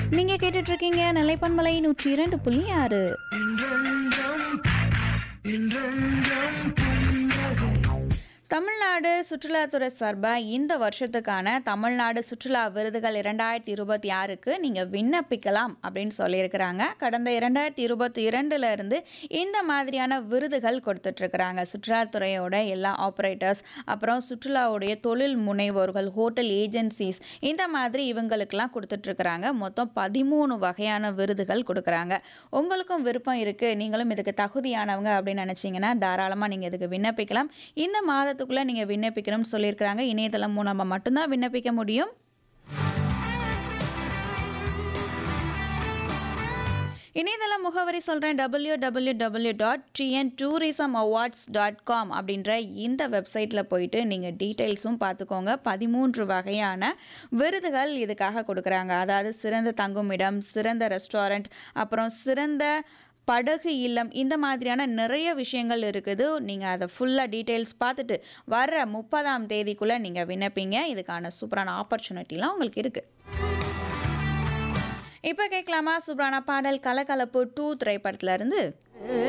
நீங்க கேட்டுட்டு இருக்கீங்க நிலைப்பன்மலை நூற்றி இரண்டு புள்ளி ஆறு தமிழ்நாடு சுற்றுலாத்துறை சார்பாக இந்த வருஷத்துக்கான தமிழ்நாடு சுற்றுலா விருதுகள் இரண்டாயிரத்தி இருபத்தி ஆறுக்கு நீங்கள் விண்ணப்பிக்கலாம் அப்படின்னு சொல்லியிருக்கிறாங்க கடந்த இரண்டாயிரத்தி இருபத்தி இரண்டுல இருந்து இந்த மாதிரியான விருதுகள் கொடுத்துட்ருக்குறாங்க சுற்றுலாத்துறையோட எல்லா ஆப்ரேட்டர்ஸ் அப்புறம் சுற்றுலாவுடைய தொழில் முனைவோர்கள் ஹோட்டல் ஏஜென்சிஸ் இந்த மாதிரி இவங்களுக்கெல்லாம் கொடுத்துட்ருக்குறாங்க மொத்தம் பதிமூணு வகையான விருதுகள் கொடுக்குறாங்க உங்களுக்கும் விருப்பம் இருக்குது நீங்களும் இதுக்கு தகுதியானவங்க அப்படின்னு நினச்சிங்கன்னா தாராளமாக நீங்கள் இதுக்கு விண்ணப்பிக்கலாம் இந்த மாதத்துக்குள்ளே நீங்கள் விண்ணப்பிக்கணும்னு சொல்லியிருக்கிறாங்க இணையதளம் மூலமாக மட்டும்தான் விண்ணப்பிக்க முடியும் இணையதள முகவரி சொல்கிறேன் W W W dot TN tourism awards dot com அப்படின்ற இந்த வெப்சைட்டில் போயிட்டு நீங்கள் டீட்டெயில்ஸும் பார்த்துக்கோங்க பதிமூன்று வகையான விருதுகள் இதுக்காக கொடுக்குறாங்க அதாவது சிறந்த தங்குமிடம் சிறந்த ரெஸ்டாரண்ட் அப்புறம் சிறந்த படகு இல்லம் இந்த மாதிரியான நிறைய விஷயங்கள் இருக்குது நீங்கள் அதை ஃபுல்லாக டீட்டெயில்ஸ் பார்த்துட்டு வர்ற முப்பதாம் தேதிக்குள்ளே நீங்கள் விண்ணப்பிங்க இதுக்கான சூப்பரான ஆப்பர்ச்சுனிட்டிலாம் உங்களுக்கு இருக்குது இப்போ கேட்கலாமா சூப்பரான பாடல் கலகலப்பு டூ திரைப்படத்துல இருந்து